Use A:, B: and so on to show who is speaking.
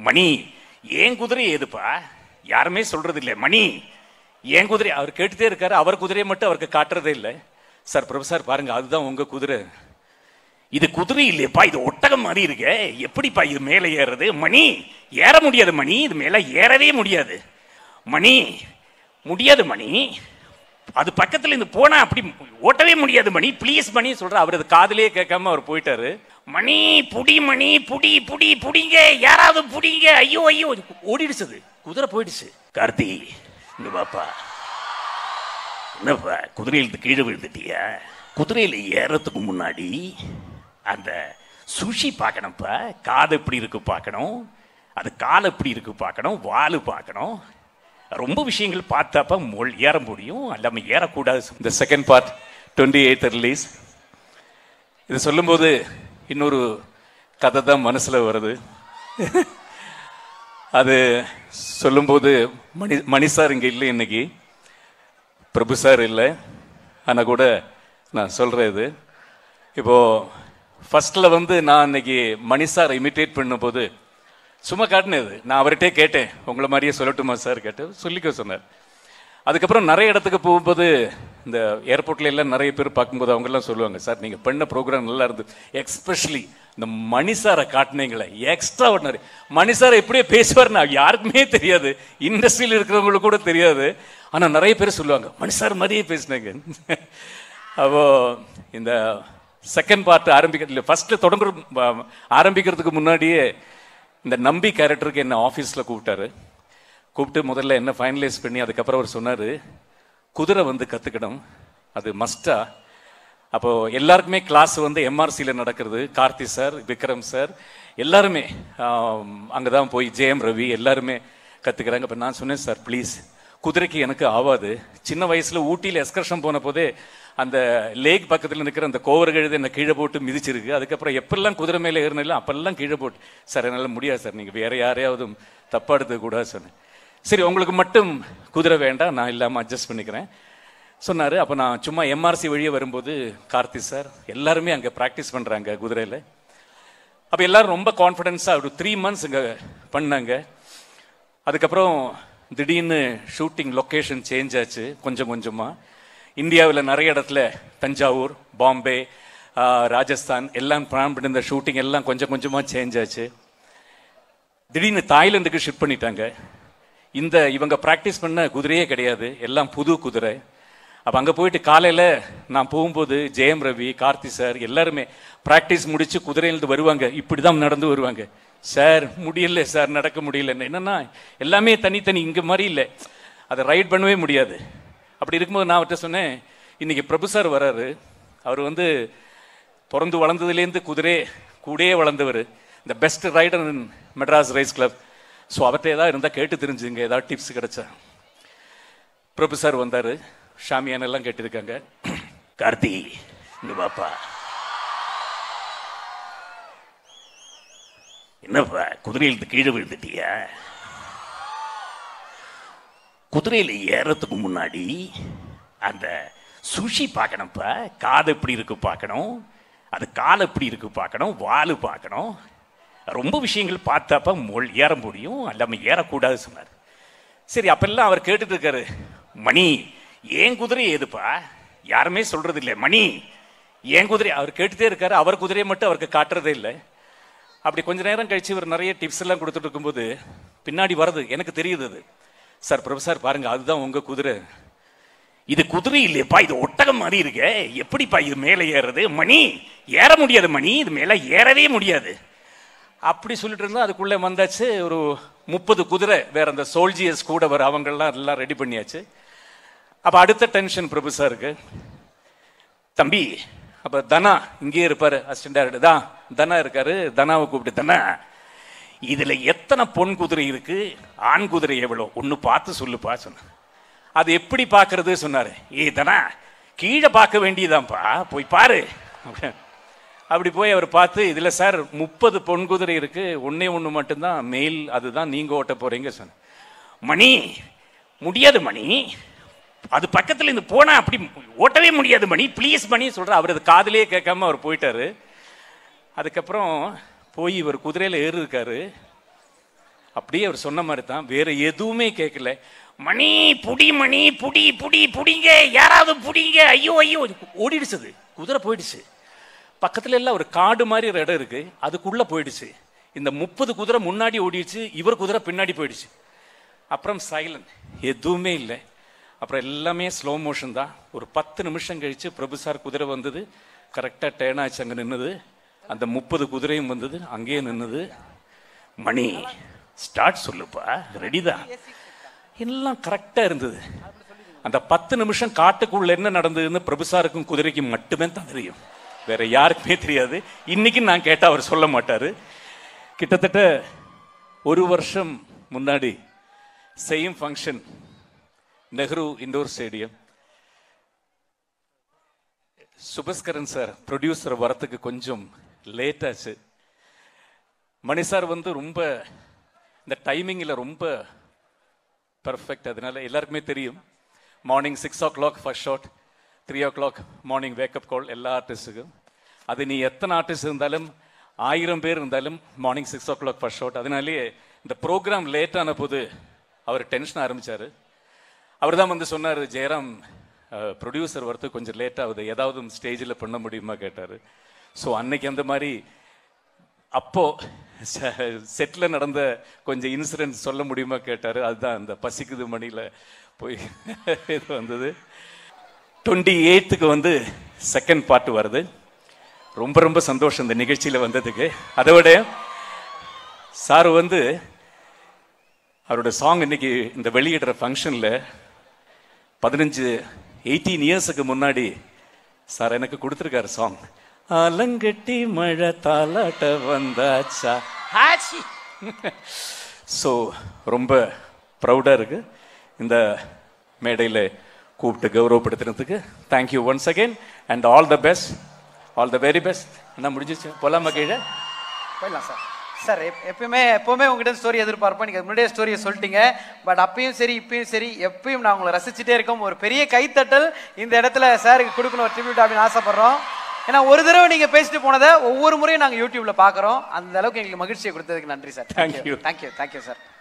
A: மணி ஏன் குதிரை ஏதுப்பா யாருமே சொல்றது இல்லை மணி ஏன் குதிரை அவர் கேட்டுட்டே இருக்காரு அவர் குதிரையை மட்டும் அவருக்கு காட்டுறதே இல்லை சார் பிரபு சார் பாருங்க அதுதான் உங்க குதிரை இது குதிரை இல்லையப்பா இது ஒட்டகம் மாதிரி இருக்கே எப்படிப்பா இது மேலே ஏறுறது மணி ஏற முடியாது மணி இது மேலே ஏறவே முடியாது மணி முடியாது மணி அது பக்கத்துல இருந்து போனா அப்படி ஓட்டவே முடியாது மணி ப்ளீஸ் மணி சொல்ற அவர் அது காதுலயே கேட்காம அவர் போயிட்டாரு மணி புடி மணி புடி புடி புடிங்க யாராவது புடிங்க ஐயோ ஐயோ ஓடிடுச்சு அது. குதிரை போயிடுச்சு கார்த்தி இங்க பாப்பா என்னப்பா குதிரையில கீழே விழுந்துட்டியா குதிரையில ஏறத்துக்கு முன்னாடி அந்த சுஷி பார்க்கணும்ப்பா காது எப்படி இருக்கு பார்க்கணும் அது கால் எப்படி இருக்கு பார்க்கணும் வால் பார்க்கணும் ரொம்ப விஷயங்கள் பார்த்தாப்ப மொழ் ஏற முடியும் எல்லாமே ஏறக்கூடாது இந்த second part twenty eight release இது சொல்லும்போது இன்னொரு கதை தான் மனசில் வருது அது சொல்லும்போது மணி மணி சார் இங்கே இல்லை இன்னைக்கு பிரபு சார் இல்லை ஆனால் கூட நான் சொல்கிறேன் இது இப்போது ஃபர்ஸ்டில் வந்து நான் இன்னைக்கு மணி சார் இமிட்டேட் பண்ணும்போது சும்மா காட்டினது நான் அவர்கிட்டே கேட்டேன் உங்களை மாதிரியே சொல்லட்டுமா சார் கேட்டு சொல்லிக்க சொன்னார் அதுக்கப்புறம் நிறைய இடத்துக்கு போகும்போது இந்த ஏர்போர்ட்ல எல்லாம் நிறைய பேர் பார்க்கும்போது அவங்கெல்லாம் சொல்லுவாங்க சார் நீங்கள் பண்ண ப்ரோக்ராம் நல்லா இருந்து எக்ஸ்பெஷலி இந்த மணி சாரை காட்டினீங்களே எக்ஸ்ட்ரா ஒன்று மணி சார் எப்படியே பேசுவார்னா யாருக்குமே தெரியாது இண்டஸ்ட்ரியில் இருக்கிறவங்களுக்கு கூட தெரியாது ஆனால் நிறைய பேர் சொல்லுவாங்க மணி சார் மாதிரியே பேசினாங்க அப்போ இந்த செகண்ட் பார்ட் ஆரம்பிக்கிறது ஃபர்ஸ்ட் தொடங்குற ஆரம்பிக்கிறதுக்கு முன்னாடியே இந்த நம்பி கேரக்டருக்கு என்ன ஆஃபீஸில் கூப்பிட்டாரு கூப்பிட்டு முதல்ல என்ன ஃபைனலைஸ் பண்ணி அதுக்கப்புறம் அவர் சொன்னார் குதிரை வந்து கற்றுக்கணும் அது மஸ்டா அப்போ எல்லாருக்குமே கிளாஸ் வந்து எம்ஆர்சியில் நடக்கிறது கார்த்தி சார் விக்ரம் சார் எல்லாருமே அங்கே தான் போய் ஜெயம் ரவி எல்லாருமே கற்றுக்கிறாங்க இப்போ நான் சொன்னேன் சார் ப்ளீஸ் குதிரைக்கு எனக்கு ஆவாது சின்ன வயசில் ஊட்டியில் எஸ்கர்ஷன் போன போதே அந்த லேக் பக்கத்தில் நிற்கிற அந்த கோவர் கழுதை என்னை கீழே போட்டு மிதிச்சிருக்கு அதுக்கப்புறம் எப்பெல்லாம் குதிரை மேலே ஏறினாலும் அப்பெல்லாம் கீழே போட்டு சார் என்னால் முடியாது சார் நீங்கள் வேற யாரையாவது தப்பா எடுத்துக்க கூடாது சொன்னேன் சரி உங்களுக்கு மட்டும் குதிரை வேண்டாம் நான் இல்லாமல் அட்ஜஸ்ட் பண்ணிக்கிறேன் சொன்னார் அப்போ நான் சும்மா எம்ஆர்சி வழியே வரும்போது கார்த்தி சார் எல்லாருமே அங்கே ப்ராக்டிஸ் பண்ணுறாங்க குதிரையில் அப்போ எல்லாரும் ரொம்ப கான்ஃபிடென்ஸாக ஒரு த்ரீ மந்த்ஸ் இங்கே பண்ணாங்க அதுக்கப்புறம் திடீர்னு ஷூட்டிங் லொக்கேஷன் சேஞ்ச் ஆச்சு கொஞ்சம் கொஞ்சமாக இந்தியாவில் நிறைய இடத்துல தஞ்சாவூர் பாம்பே ஆஹ், ராஜஸ்தான் எல்லாம் பிளான் பண்ணி இந்த ஷூட்டிங் எல்லாம் கொஞ்சம் கொஞ்சமாக சேஞ்ச் ஆச்சு திடீர்னு தாய்லாந்துக்கு ஷிஃப்ட் பண்ணிட்டாங்க இந்த இவங்க ப்ராக்டிஸ் பண்ண குதிரையே கிடையாது எல்லாம் புது குதிரை அப்போ அங்கே போயிட்டு காலையில் நான் போகும்போது ஜெயம் ரவி கார்த்தி சார் எல்லாருமே ப்ராக்டிஸ் முடிச்சு குதிரையிலிருந்து வருவாங்க இப்படி தான் நடந்து வருவாங்க சார் முடியல சார் நடக்க முடியல என்னன்னா எல்லாமே தனித்தனி இங்கே மாதிரி இல்லை அதை ரைட் பண்ணவே முடியாது அப்படி இருக்கும்போது நான் அவர்கிட்ட சொன்னேன் இன்னைக்கு பிரபு சார் வராரு அவர் வந்து பிறந்து வளர்ந்ததுலேருந்து குதிரை கூடயே வளர்ந்தவர் இந்த best rider in Madras race club so அவர்கிட்ட ஏதாவது இருந்தால் கேட்டு தெரிஞ்சுங்க ஏதாவது டிப்ஸ் கிடைச்சா பிரபு சார் வந்தார் ஷாமியான் எல்லாம் கேட்டிருக்காங்க கார்த்தி இங்க பாப்பா என்னப்பா குதிரையிலிருந்து கீழே விழுந்துட்டியா குதிரையில ஏறத்துக்கு முன்னாடி அந்த சுஷி பார்க்கணும்ப்பா காது எப்படி இருக்கு பார்க்கணும் அது கால் எப்படி இருக்கு பார்க்கணும் வால் பார்க்கணும் ரொம்ப விஷயங்கள் பார்த்தாப்ப மொழ் ஏற முடியும் எல்லாமே ஏறக்கூடாது சொன்னார் சரி அப்பெல்லாம் அவர் கேட்டுட்டு இருக்காரு மணி ஏன் குதிரை ஏதுப்பா யாருமே சொல்றது இல்லை மணி ஏன் குதிரை அவர் கேட்டுட்டே இருக்காரு அவர் குதிரையை மட்டும் அவருக்கு காட்டுறதே இல்லை அப்படி கொஞ்ச நேரம் கழிச்சு இவர் நிறைய டிப்ஸ் எல்லாம் கொடுத்துட்டு இருக்கும்போது பின்னாடி வருது எனக்கு தெரியுது அது சார் பிரபு சார் பாருங்க அதுதான் உங்க குதிரை இது குதிரை இல்லையப்பா இது ஒட்டகம் மாதிரி இருக்கே எப்படிப்பா இது மேலே ஏறுறது மணி ஏற முடியாது மணி இது மேலே ஏறவே முடியாது அப்படி சொல்லிட்டு இருந்தா அதுக்குள்ளே வந்தாச்சு ஒரு முப்பது குதிரை வேற அந்த சோல்ஜியர்ஸ் கூட வர அவங்கெல்லாம் எல்லாம் ரெடி பண்ணியாச்சு அப்போ அடுத்த டென்ஷன் பிரபு சாருக்கு தம்பி அப்ப தனா இங்கேயே இருப்பாரு அசிஸ்டன்ட் டைரக்டர் தான் தனா இருக்காரு தனாவை கூப்பிட்டு தனா இதுல எத்தனை பொன் குதிரை இருக்கு ஆண் குதிரை எவ்வளோ ஒன்னு பார்த்து சொல்லுப்பா சொன்ன அது எப்படி பார்க்கறது சொன்னாரு ஏ தனா கீழே பார்க்க வேண்டியதான்ப்பா போய் பாரு அப்படி- அப்படி போய் அவர் பார்த்து இதுல சார் முப்பது பொன் குதிரை இருக்கு ஒன்னே ஒன்று மட்டும்தான் மெயில் அதுதான் நீங்க ஓட்ட போறீங்க சொன்ன மணி முடியாது மணி அது பக்கத்துல இருந்து போனா அப்படி ஓட்டவே முடியாது மணி ப்ளீஸ் மணி சொல்ற அவர் அது காதுலயே கேட்காம அவர் போயிட்டாரு அதுக்கப்புறம் போய் இவர் குதிரையில ஏறி இருக்காரு அப்படியே அவர் சொன்ன மாதிரி தான் வேற எதுவுமே கேட்கல மணி புடி மணி புடி புடி புடிங்க யாராவது புடிங்க ஐயோ ஐயோ ஓடிடுச்சு அது குதிரை போயிடுச்சு பக்கத்துல எல்லாம் ஒரு காடு மாதிரி ஒரு இடம் இருக்கு அதுக்குள்ள போயிடுச்சு இந்த முப்பது குதிரை முன்னாடி ஓடிடுச்சு இவர் குதிரை பின்னாடி போயிடுச்சு அப்புறம் சைலண்ட் எதுவுமே இல்லை அப்புறம் எல்லாமே ஸ்லோ மோஷன் தான் ஒரு பத்து நிமிஷம் கழிச்சு பிரபு சார் குதிரை வந்தது கரெக்டாக டேர்ன் ஆச்சு அங்கே நின்னுது அந்த முப்பது குதிரையும் வந்தது அங்கேயே நின்னுது மணி ஸ்டார்ட் சொல்லுப்பா ரெடி தான் எல்லாம் கரெக்டாக இருந்தது அந்த பத்து நிமிஷம் காட்டுக்குள்ள என்ன நடந்ததுன்னு பிரபுசாருக்கும் குதிரைக்கும் மட்டுமே தான் தெரியும் வேற யாருக்குமே தெரியாது இன்னைக்கு நான் கேட்டா அவர் சொல்ல மாட்டாரு கிட்டத்தட்ட ஒரு வருஷம் முன்னாடி same function Nehru indoor stadium Subaskaran sir producer வரத்துக்கு கொஞ்சம் லேட் ஆச்சு மணி சார் வந்து ரொம்ப இந்த டைமிங்கில் ரொம்ப பர்ஃபெக்ட் அதனால எல்லாருக்குமே தெரியும் morning six o'clock first shot three o'clock morning wake up call எல்லா ஆர்டிஸ்ட்டுக்கும் அது நீ எத்தனை ஆர்டிஸ்ட் இருந்தாலும் ஆயிரம் பேர் இருந்தாலும் morning six o'clock first shot அதனாலேயே இந்த ப்ரோக்ராம் லேட் ஆன போது அவர் டென்ஷன் ஆரம்பிச்சாரு அவர் தான் வந்து சொன்னார் ஜெயராம் ப்ரொடியூசர் வரது கொஞ்சம் லேட் ஆகுது ஏதாவது ஸ்டேஜில் பண்ண முடியுமா கேட்டார் ஸோ அன்னைக்கு அந்த மாதிரி அப்போ செட்டில் நடந்த கொஞ்சம் இன்சிடென்ட் சொல்ல முடியுமா கேட்டார் அதுதான் அந்த பசிக்குது மணியில் போய் இது வந்தது டுவெண்ட்டி எயித்துக்கு வந்து செகண்ட் பார்ட் வருது ரொம்ப ரொம்ப சந்தோஷம் இந்த நிகழ்ச்சியில் வந்ததுக்கு அதை விட சார் வந்து அவரோட சாங் இன்னைக்கு இந்த வெளியிடுற ஃபங்க்ஷனில் பதினஞ்சு எயிட்டீன் இயர்ஸுக்கு முன்னாடி சார் எனக்கு கொடுத்துருக்காரு சாங் அலங்கட்டி மழை தாலாட்ட வந்தாச்சா
B: ஆச்சி
A: ஸோ ரொம்ப ப்ரௌடாக இருக்கு இந்த மேடையில் கூப்பிட்டு கௌரவப்படுத்துறதுக்கு thank you once again and all the best all the very best என்ன முடிஞ்சிச்சு போலாமா கீழே
B: போயிடலாம் சார் சார் எப் எப்பயுமே எப்பவுமே உங்ககிட்ட ஸ்டோரி எதிர்பார்ப்போம் நீங்கள் முன்னாடியே ஸ்டோரியை சொல்லிட்டீங்க பட் அப்பயும் சரி இப்பயும் சரி எப்பயும் நான் உங்களை ரசிச்சுட்டே இருக்கோம் ஒரு பெரிய கைத்தட்டல் இந்த இடத்துல சாருக்கு கொடுக்கணும் ஒரு ட்ரிபியூட் அப்படின்னு ஆசைப்படுறோம் ஏன்னா ஒரு தடவை நீங்க பேசிட்டு போனதை ஒவ்வொரு முறையும் நாங்கள் யூடியூப்ல பார்க்குறோம் அந்த அளவுக்கு எங்களுக்கு மகிழ்ச்சியை கொடுத்ததுக்கு நன்றி sir
A: Thank you.
B: Thank you thank you sir